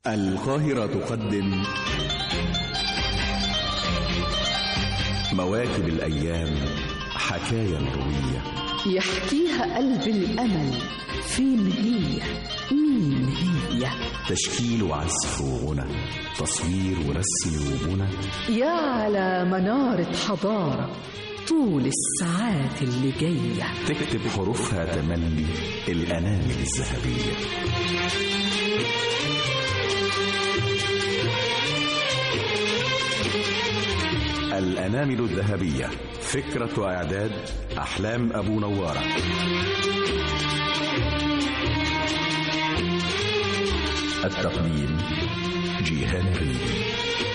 القاهرة تقدم مواكب الأيام حكاية روية يحكيها قلب الأمل فين هي مين هي تشكيل وعزف وغنى تصوير ورسم وبنى يا على منارة حضارة طول الساعات اللي جاية تكتب حروفها تملي الأنامل الذهبية الأنامل الذهبية فكرة وإعداد أحلام أبو نوارة التقديم جيهان ريدي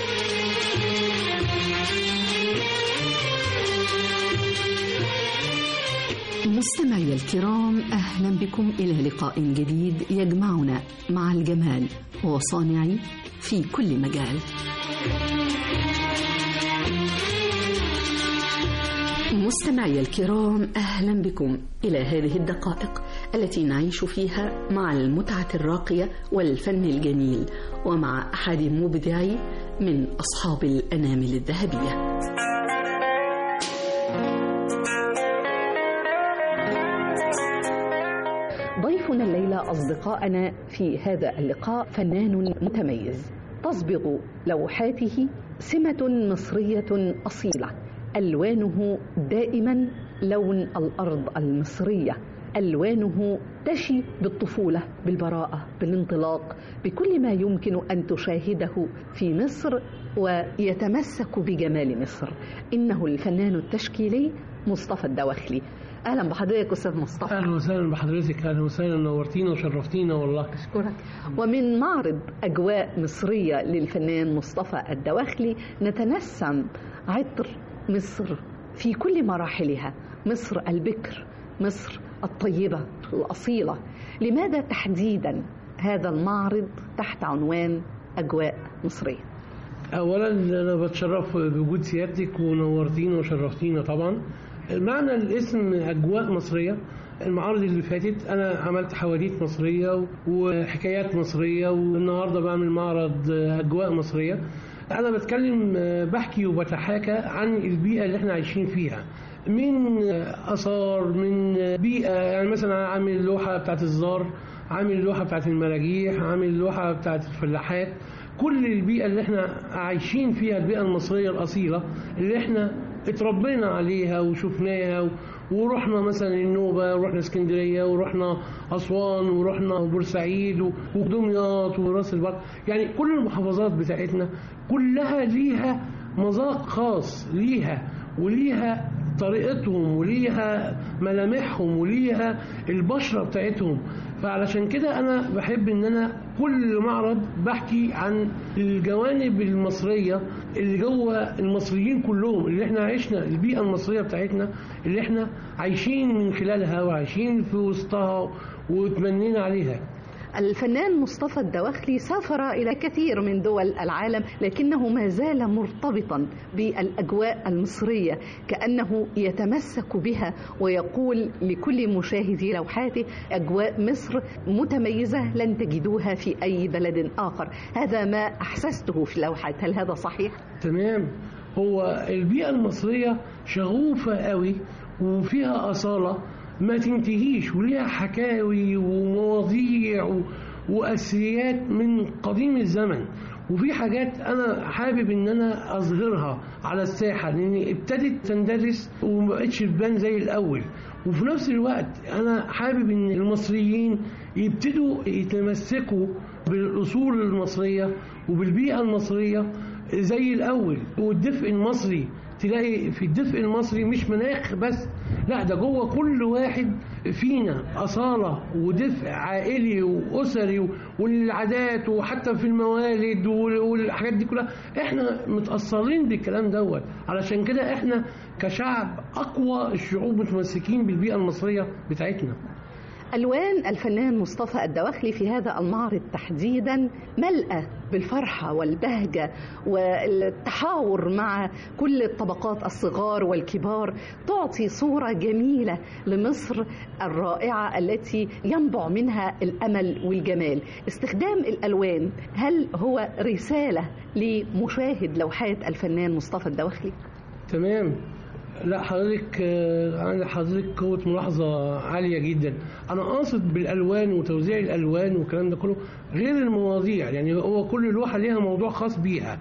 مستمعي الكرام أهلا بكم إلى لقاء جديد يجمعنا مع الجمال وصانعي في كل مجال مستمعي الكرام أهلا بكم إلى هذه الدقائق التي نعيش فيها مع المتعة الراقية والفن الجميل ومع أحد مبدعي من أصحاب الأنامل الذهبية ضيفنا الليلة أصدقائنا في هذا اللقاء فنان متميز تصبغ لوحاته سمة مصرية أصيلة ألوانه دائما لون الأرض المصرية ألوانه تشي بالطفولة بالبراءة بالانطلاق بكل ما يمكن أن تشاهده في مصر ويتمسك بجمال مصر إنه الفنان التشكيلي مصطفى الدواخلي اهلا بحضرتك استاذ مصطفى اهلا وسهلا بحضرتك اهلا وسهلا نورتينا وشرفتينا والله اشكرك ومن معرض اجواء مصريه للفنان مصطفى الدواخلي نتنسم عطر مصر في كل مراحلها مصر البكر مصر الطيبه الاصيله لماذا تحديدا هذا المعرض تحت عنوان اجواء مصريه اولا انا بتشرف بوجود سيادتك ونورتينا وشرفتينا طبعا معنى الاسم اجواء مصريه المعارض اللي فاتت انا عملت حواديت مصريه وحكايات مصريه والنهارده بعمل معرض اجواء مصريه انا بتكلم بحكي وبتحاكى عن البيئه اللي احنا عايشين فيها من اثار من بيئه يعني مثلا عامل اللوحه بتاعت الزار عامل اللوحه بتاعت المراجيح عامل اللوحه بتاعت الفلاحات كل البيئه اللي احنا عايشين فيها البيئه المصريه الاصيله اللي احنا اتربينا عليها وشفناها ورحنا مثلا النوبة ورحنا اسكندرية ورحنا أسوان ورحنا بورسعيد ودمياط وراس البر يعني كل المحافظات بتاعتنا كلها ليها مذاق خاص ليها وليها طريقتهم وليها ملامحهم وليها البشرة بتاعتهم فعلشان كده أنا بحب إن أنا كل معرض بحكي عن الجوانب المصرية اللي جوه المصريين كلهم اللي احنا عشنا البيئة المصرية بتاعتنا اللي احنا عايشين من خلالها وعايشين في وسطها وتمنينا عليها الفنان مصطفى الدواخلي سافر إلى كثير من دول العالم لكنه ما زال مرتبطا بالأجواء المصرية كأنه يتمسك بها ويقول لكل مشاهدي لوحاته أجواء مصر متميزة لن تجدوها في أي بلد آخر هذا ما أحسسته في لوحة هل هذا صحيح؟ تمام هو البيئة المصرية شغوفة قوي وفيها أصالة ما تنتهيش وليها حكاوي ومواضيع و... وأسريات من قديم الزمن وفي حاجات أنا حابب إن أنا أظهرها على الساحة لأن ابتدت تندرس ومبقتش تبان زي الأول وفي نفس الوقت أنا حابب إن المصريين يبتدوا يتمسكوا بالأصول المصرية وبالبيئة المصرية زي الأول والدفء المصري تلاقي في الدفء المصري مش مناخ بس لا ده جوه كل واحد فينا أصالة ودفء عائلي وأسري والعادات وحتى في الموالد والحاجات دي كلها احنا متأصلين بالكلام دوت علشان كده احنا كشعب أقوى الشعوب متمسكين بالبيئة المصرية بتاعتنا ألوان الفنان مصطفى الدواخلي في هذا المعرض تحديدا ملأة بالفرحة والبهجة والتحاور مع كل الطبقات الصغار والكبار تعطي صورة جميلة لمصر الرائعة التي ينبع منها الأمل والجمال استخدام الألوان هل هو رسالة لمشاهد لوحات الفنان مصطفى الدواخلي؟ تمام لا حضرتك عند حضرتك قوة ملاحظة عالية جدا أنا قاصد بالألوان وتوزيع الألوان والكلام ده كله غير المواضيع يعني هو كل لوحة ليها موضوع خاص بيها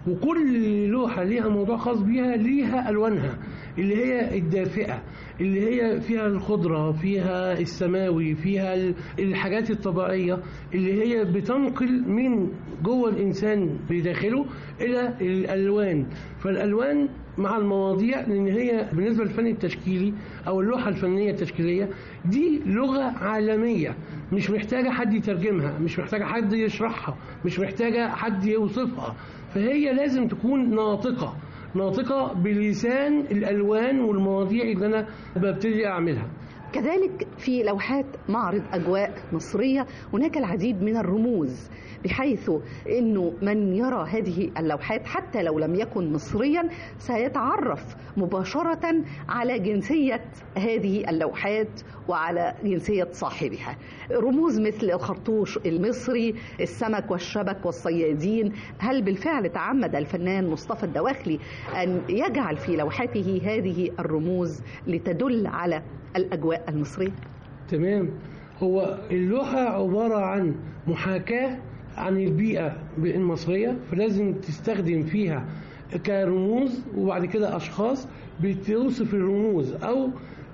وكل لوحة ليها موضوع خاص بيها ليها ألوانها اللي هي الدافئة اللي هي فيها الخضرة فيها السماوي فيها الحاجات الطبيعية اللي هي بتنقل من جوه الإنسان بداخله إلى الألوان فالألوان مع المواضيع لان هي بالنسبه للفن التشكيلي او اللوحه الفنيه التشكيليه دي لغه عالميه مش محتاجه حد يترجمها مش محتاجه حد يشرحها مش محتاجه حد يوصفها فهي لازم تكون ناطقه ناطقه بلسان الالوان والمواضيع اللي انا ببتدي اعملها كذلك في لوحات معرض أجواء مصرية هناك العديد من الرموز بحيث أنه من يرى هذه اللوحات حتى لو لم يكن مصريا سيتعرف مباشرة على جنسية هذه اللوحات وعلى جنسية صاحبها رموز مثل الخرطوش المصري السمك والشبك والصيادين هل بالفعل تعمد الفنان مصطفى الدواخلي أن يجعل في لوحاته هذه الرموز لتدل على الأجواء المصرية تمام هو اللوحة عبارة عن محاكاة عن البيئة المصرية فلازم تستخدم فيها كرموز وبعد كده أشخاص بتوصف الرموز أو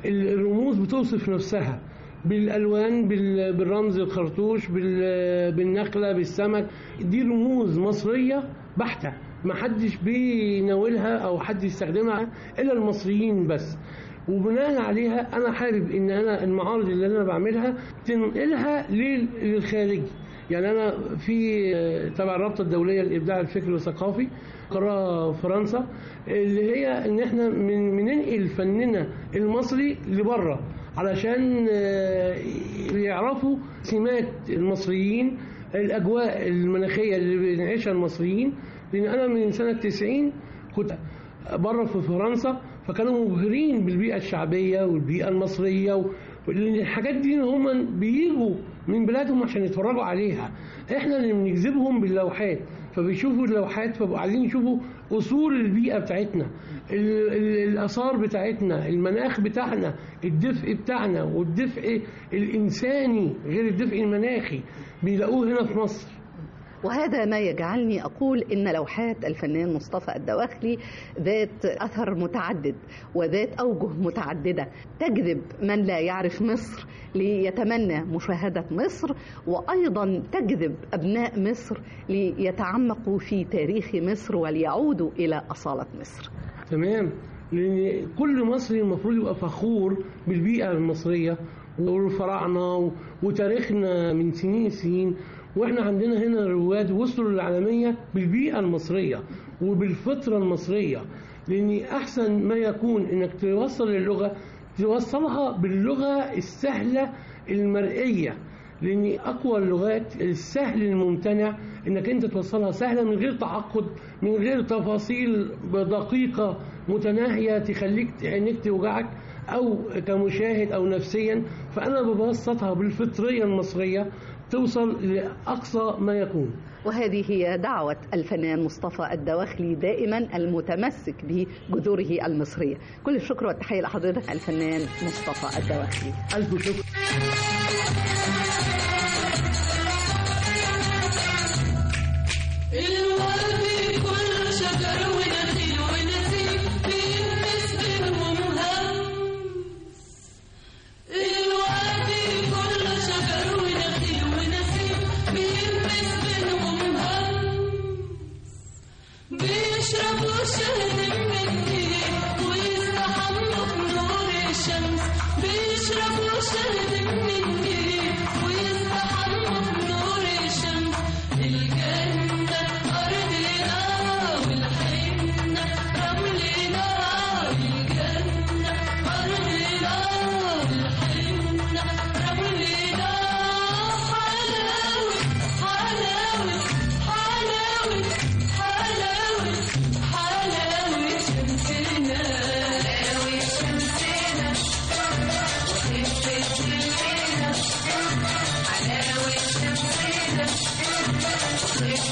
الرموز بتوصف نفسها بالالوان بالرمز الخرطوش بالنخله بالسمك دي رموز مصريه بحته ما حدش بيناولها او حد يستخدمها الا المصريين بس وبناء عليها انا حابب ان انا المعارض اللي انا بعملها تنقلها للخارج يعني انا في تبع الرابطه الدوليه للابداع الفكري والثقافي قرار فرنسا اللي هي ان احنا من بننقل فننا المصري لبره علشان يعرفوا سمات المصريين الاجواء المناخيه اللي بنعيشها المصريين لان انا من سنه 90 كنت بره في فرنسا فكانوا مبهرين بالبيئه الشعبيه والبيئه المصريه لان الحاجات دي هم بيجوا من بلادهم عشان يتفرجوا عليها احنا اللي بنجذبهم باللوحات فبيشوفوا اللوحات فبقوا عايزين يشوفوا اصول البيئه بتاعتنا الاثار بتاعتنا المناخ بتاعنا الدفء بتاعنا والدفء الانساني غير الدفء المناخي بيلاقوه هنا في مصر وهذا ما يجعلني أقول إن لوحات الفنان مصطفى الدواخلي ذات أثر متعدد وذات أوجه متعددة تجذب من لا يعرف مصر ليتمنى مشاهدة مصر وأيضا تجذب أبناء مصر ليتعمقوا في تاريخ مصر وليعودوا إلى أصالة مصر تمام لأن كل مصري المفروض يبقى فخور بالبيئة المصرية والفراعنة وتاريخنا من سنين السنين واحنا عندنا هنا رواد وصلوا للعالمية بالبيئة المصرية وبالفطرة المصرية لأن أحسن ما يكون إنك توصل اللغة توصلها باللغة السهلة المرئية لأن أقوى اللغات السهل الممتنع إنك أنت توصلها سهلة من غير تعقد من غير تفاصيل دقيقة متناهية تخليك عينيك توجعك أو كمشاهد أو نفسيا فأنا ببسطها بالفطرية المصرية توصل لأقصى ما يكون وهذه هي دعوة الفنان مصطفى الدواخلي دائما المتمسك بجذوره المصرية كل الشكر والتحية لحضرتك الفنان مصطفى الدواخلي ألف شكر الورد كل شجر ونخيل ونسيم بيلمس بينهم همس الورد كل شجر ونخيل ونسيم بيلمس بينهم همس بيشربوا شهد من النيل ويستحموا بنور الشمس بيشربوا شهد من النيل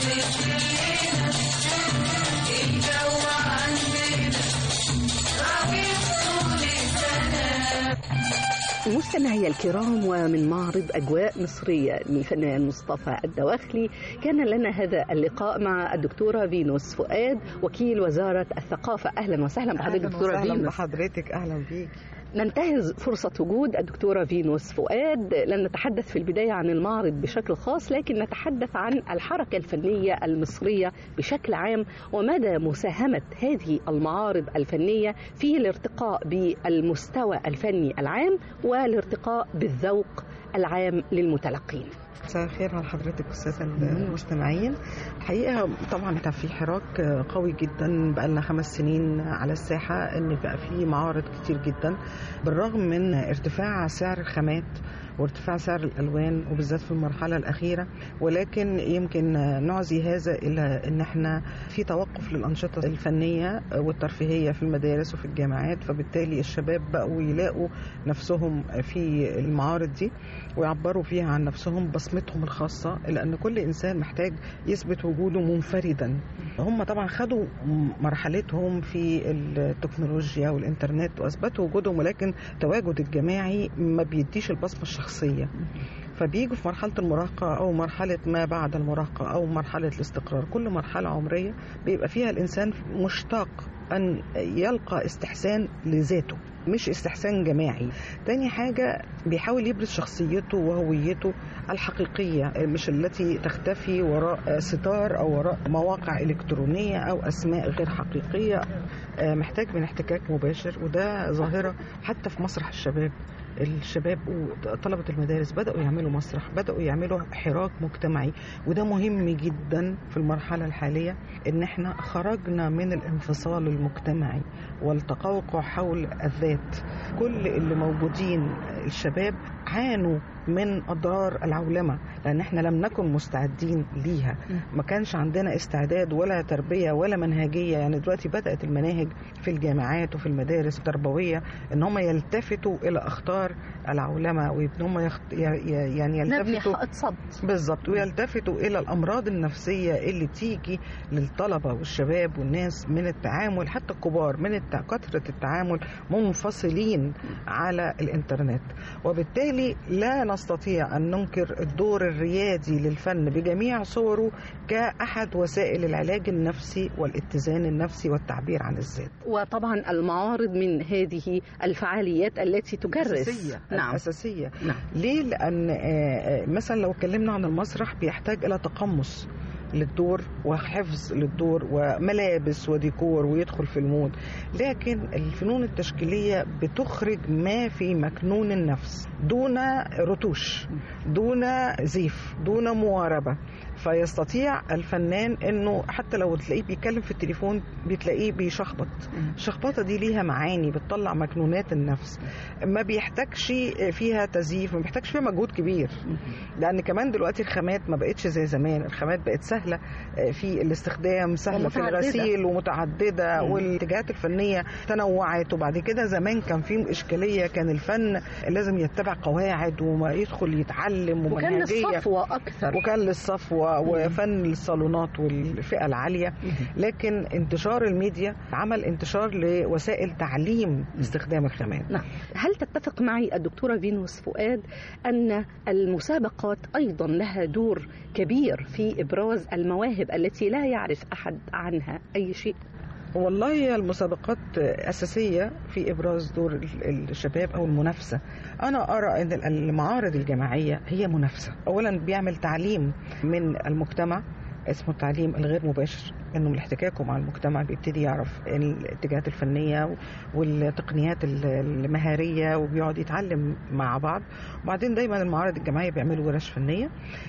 مستمعي الكرام ومن معرض أجواء مصرية للفنان مصطفى الدواخلي كان لنا هذا اللقاء مع الدكتورة فينوس فؤاد وكيل وزارة الثقافة أهلا وسهلا بحضرتك أهلاً دكتورة وسهلاً فينوس بحضرتك اهلا بيك ننتهز فرصة وجود الدكتورة فينوس فؤاد لن نتحدث في البداية عن المعرض بشكل خاص لكن نتحدث عن الحركة الفنية المصرية بشكل عام ومدى مساهمة هذه المعارض الفنية في الارتقاء بالمستوى الفني العام والارتقاء بالذوق العام للمتلقين مساء الخير على حضرتك استاذ المستمعين الحقيقه طبعا كان في حراك قوي جدا بقى لنا خمس سنين على الساحه ان بقى في معارض كتير جدا بالرغم من ارتفاع سعر الخامات وارتفاع سعر الالوان وبالذات في المرحله الاخيره ولكن يمكن نعزي هذا الى ان احنا في توقف للانشطه الفنيه والترفيهيه في المدارس وفي الجامعات فبالتالي الشباب بقوا يلاقوا نفسهم في المعارض دي ويعبروا فيها عن نفسهم بصمتهم الخاصه لان كل انسان محتاج يثبت وجوده منفردا هم طبعا خدوا مرحلتهم في التكنولوجيا والانترنت واثبتوا وجودهم ولكن التواجد الجماعي ما بيديش البصمه الشخصيه فبيجوا في مرحلة المراهقة أو مرحلة ما بعد المراهقة أو مرحلة الاستقرار كل مرحلة عمرية بيبقى فيها الإنسان مشتاق أن يلقى استحسان لذاته مش استحسان جماعي تاني حاجة بيحاول يبرز شخصيته وهويته الحقيقية مش التي تختفي وراء ستار أو وراء مواقع إلكترونية أو أسماء غير حقيقية آه، محتاج من احتكاك مباشر وده ظاهرة حتى في مسرح الشباب الشباب وطلبة المدارس بدأوا يعملوا مسرح بدأوا يعملوا حراك مجتمعي وده مهم جدا في المرحلة الحالية ان احنا خرجنا من الانفصال المجتمعي والتقوقع حول الذات كل اللي موجودين الشباب عانوا من اضرار العولمه لان احنا لم نكن مستعدين ليها ما كانش عندنا استعداد ولا تربيه ولا منهجيه يعني دلوقتي بدات المناهج في الجامعات وفي المدارس التربويه ان هم يلتفتوا الى اخطار العولمه وان هم يخت... ي- ي- يعني نبني يلتفتوا حائط صد بالظبط ويلتفتوا الى الامراض النفسيه اللي تيجي للطلبه والشباب والناس من التعامل حتى الكبار من التع... كثره التعامل منفصلين على الانترنت وبالتالي لا نستطيع ان ننكر الدور الريادي للفن بجميع صوره كاحد وسائل العلاج النفسي والاتزان النفسي والتعبير عن الذات وطبعا المعارض من هذه الفعاليات التي تكرس الأساسية نعم الأساسية نعم. ليه؟ لأن آه، آه، مثلا لو اتكلمنا عن المسرح بيحتاج إلى تقمص للدور وحفظ للدور وملابس وديكور ويدخل في المود لكن الفنون التشكيلية بتخرج ما في مكنون النفس دون رتوش دون زيف دون مواربة فيستطيع الفنان انه حتى لو تلاقيه بيتكلم في التليفون بتلاقيه بيشخبط الشخبطه دي ليها معاني بتطلع مكنونات النفس ما بيحتاجش فيها تزييف ما بيحتاجش فيها مجهود كبير لان كمان دلوقتي الخامات ما بقتش زي زمان الخامات بقت سهله في الاستخدام سهله في ومتعددة. الغسيل ومتعدده والاتجاهات الفنيه تنوعت وبعد كده زمان كان في اشكاليه كان الفن لازم يتبع قواعد وما يدخل يتعلم وكان ومنهجيه للصفوة أكثر وكان للصفوة وفن الصالونات والفئة العالية لكن انتشار الميديا عمل انتشار لوسائل تعليم استخدام الخامات نعم هل تتفق معي الدكتورة فينوس فؤاد أن المسابقات أيضا لها دور كبير في إبراز المواهب التي لا يعرف أحد عنها أي شيء والله هي المسابقات أساسية في إبراز دور ال- الشباب أو المنافسة أنا أرى أن المعارض الجماعية هي منافسة أولا بيعمل تعليم من المجتمع اسمه التعليم الغير مباشر انه من احتكاكه مع المجتمع بيبتدي يعرف الاتجاهات الفنيه والتقنيات ال- المهاريه وبيقعد يتعلم مع بعض وبعدين دايما المعارض الجماعيه بيعملوا ورش فنيه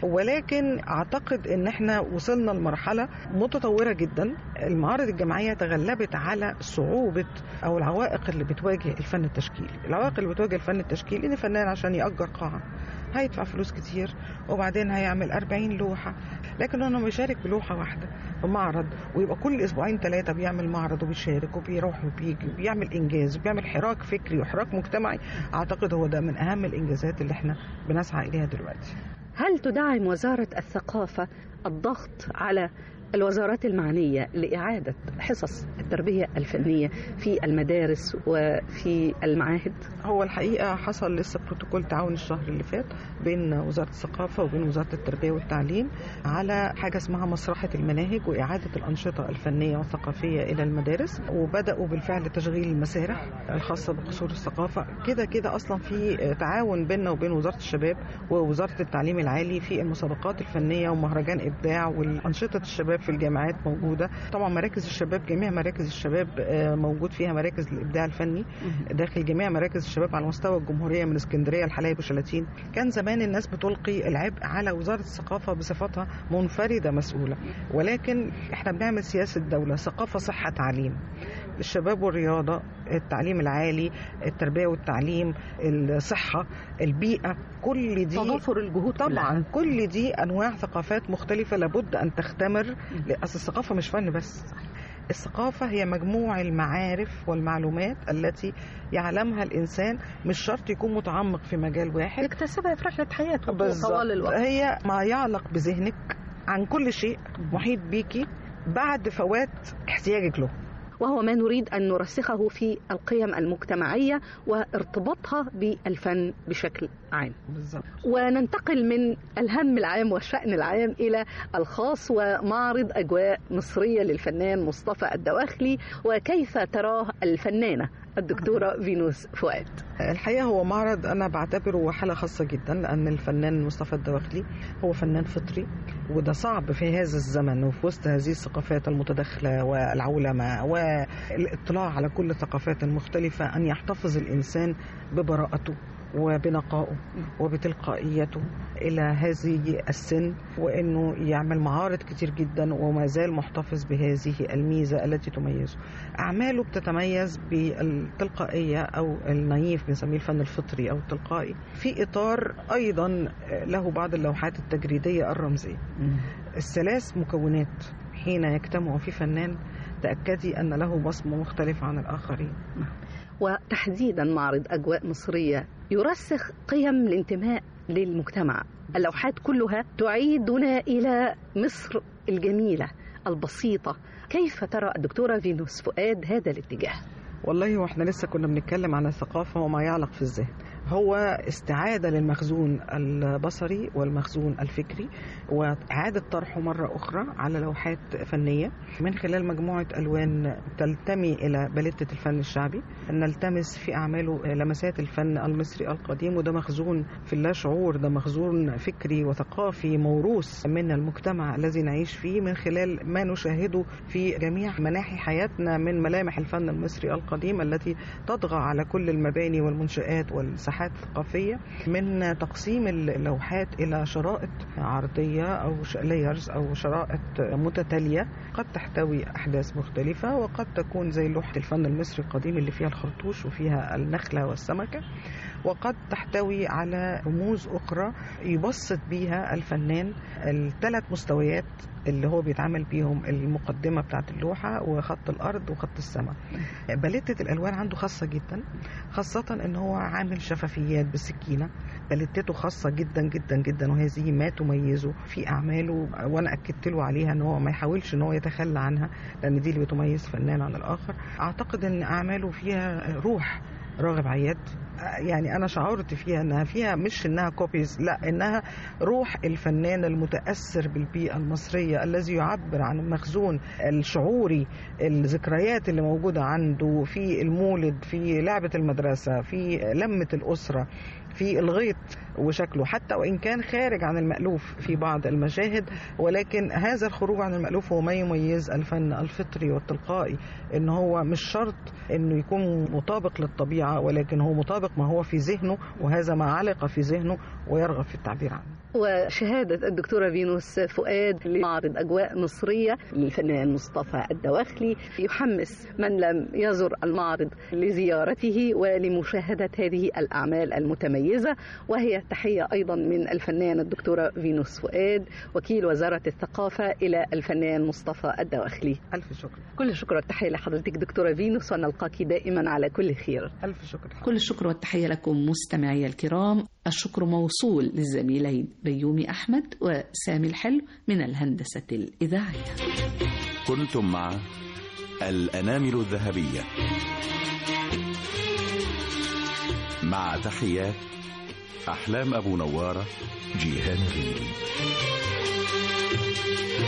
ولكن اعتقد ان احنا وصلنا لمرحله متطوره جدا المعارض الجماعيه تغلبت على صعوبه او العوائق اللي بتواجه الفن التشكيلي العوائق اللي بتواجه الفن التشكيلي ان فنان عشان يأجر قاعه هيدفع فلوس كتير وبعدين هيعمل 40 لوحه لكن انه بيشارك بلوحه واحده في معرض ويبقى كل اسبوعين ثلاثه بيعمل معرض وبيشارك وبيروح وبيجي وبيعمل انجاز وبيعمل حراك فكري وحراك مجتمعي اعتقد هو ده من اهم الانجازات اللي احنا بنسعى اليها دلوقتي هل تدعم وزارة الثقافة الضغط على الوزارات المعنية لإعادة حصص التربية الفنية في المدارس وفي المعاهد؟ هو الحقيقة حصل لسه بروتوكول تعاون الشهر اللي فات بين وزارة الثقافة وبين وزارة التربية والتعليم على حاجة اسمها مسرحة المناهج وإعادة الأنشطة الفنية والثقافية إلى المدارس وبدأوا بالفعل تشغيل المسارح الخاصة بقصور الثقافة كده كده أصلا في تعاون بيننا وبين وزارة الشباب ووزارة التعليم العالي في المسابقات الفنية ومهرجان إبداع والأنشطة الشباب في الجامعات موجودة طبعا مراكز الشباب جميع مراكز الشباب آه، موجود فيها مراكز الإبداع الفني داخل جميع مراكز الشباب على مستوى الجمهورية من اسكندرية لحلايب وشلاتين كان زمان الناس بتلقي العبء على وزارة الثقافة بصفتها منفردة مسؤولة ولكن احنا بنعمل سياسة دولة ثقافة صحة تعليم الشباب والرياضة التعليم العالي التربية والتعليم الصحة البيئة كل دي تضافر الجهود طبعا كلها. كل دي انواع ثقافات مختلفه لابد ان تختمر ل- اصل الثقافه مش فن بس الثقافة هي مجموع المعارف والمعلومات التي يعلمها الإنسان مش شرط يكون متعمق في مجال واحد يكتسبها في رحلة حياته بالظبط. طوال الوقت هي ما يعلق بذهنك عن كل شيء محيط بيكي بعد فوات احتياجك له وهو ما نريد أن نرسخه في القيم المجتمعية وارتباطها بالفن بشكل عام بالظبط وننتقل من الهم العام والشأن العام إلى الخاص ومعرض أجواء مصرية للفنان مصطفى الدواخلي وكيف تراه الفنانة الدكتورة فينوس فؤاد الحقيقه هو معرض انا بعتبره حاله خاصه جدا لان الفنان مصطفى الدواخلي هو فنان فطري وده صعب في هذا الزمن وفي وسط هذه الثقافات المتداخله والعولمه والاطلاع على كل الثقافات المختلفه ان يحتفظ الانسان ببراءته وبنقائه وبتلقائيته الى هذه السن وانه يعمل معارض كتير جدا وما زال محتفظ بهذه الميزه التي تميزه. اعماله بتتميز بالتلقائيه او النايف بنسميه الفن الفطري او التلقائي في اطار ايضا له بعض اللوحات التجريديه الرمزيه. الثلاث مكونات حين يجتمع في فنان تاكدي ان له بصمه مختلفه عن الاخرين. وتحديدا معرض أجواء مصرية يرسخ قيم الانتماء للمجتمع اللوحات كلها تعيدنا إلى مصر الجميلة البسيطة كيف ترى الدكتورة فينوس فؤاد هذا الاتجاه؟ والله واحنا لسه كنا بنتكلم عن الثقافة وما يعلق في الذهن هو استعادة للمخزون البصري والمخزون الفكري وإعادة طرحه مرة أخرى على لوحات فنية من خلال مجموعة ألوان تلتمي إلى باليتة الفن الشعبي نلتمس في أعماله لمسات الفن المصري القديم وده مخزون في اللا شعور ده مخزون فكري وثقافي موروث من المجتمع الذي نعيش فيه من خلال ما نشاهده في جميع مناحي حياتنا من ملامح الفن المصري القديم التي تطغى على كل المباني والمنشآت والساحات الثقافية من تقسيم اللوحات إلى شرائط عرضية أو لايرز أو شرائط متتالية قد تحتوي أحداث مختلفة وقد تكون زي لوحة الفن المصري القديم اللي فيها الخرطوش وفيها النخلة والسمكة وقد تحتوي على رموز أخرى يبسط بيها الفنان الثلاث مستويات اللي هو بيتعامل بيهم المقدمة بتاعت اللوحة وخط الأرض وخط السماء باليتة الألوان عنده خاصة جدا خاصة إن هو عامل شفافيات بالسكينة باليتته خاصة جدا جدا جدا وهذه ما تميزه في أعماله وأنا أكدت له عليها إن هو ما يحاولش إن هو يتخلى عنها لأن دي اللي بتميز فنان عن الآخر أعتقد إن أعماله فيها روح راغب عياد يعني انا شعرت فيها انها فيها مش انها كوبيز لا انها روح الفنان المتاثر بالبيئه المصريه الذي يعبر عن المخزون الشعوري الذكريات اللي موجوده عنده في المولد في لعبه المدرسه في لمه الاسره في الغيط وشكله حتى وان كان خارج عن المالوف في بعض المشاهد ولكن هذا الخروج عن المالوف هو ما يميز الفن الفطري والتلقائي ان هو مش شرط انه يكون مطابق للطبيعه ولكن هو مطابق ما هو في ذهنه وهذا ما علق في ذهنه ويرغب في التعبير عنه وشهادة الدكتورة فينوس فؤاد لمعرض أجواء مصرية للفنان مصطفى الدواخلي يحمس من لم يزر المعرض لزيارته ولمشاهدة هذه الأعمال المتميزة المتميزة وهي تحية أيضا من الفنانة الدكتورة فينوس فؤاد وكيل وزارة الثقافة إلى الفنان مصطفى الدواخلي الف شكر كل الشكر والتحية لحضرتك دكتورة فينوس ونلقاك دائما على كل خير الف شكر كل الشكر والتحية لكم مستمعي الكرام الشكر موصول للزميلين بيومي أحمد وسامي الحلو من الهندسة الإذاعية كنتم مع الأنامل الذهبية مع تحيات أحلام أبو نوارة جيهان ريدي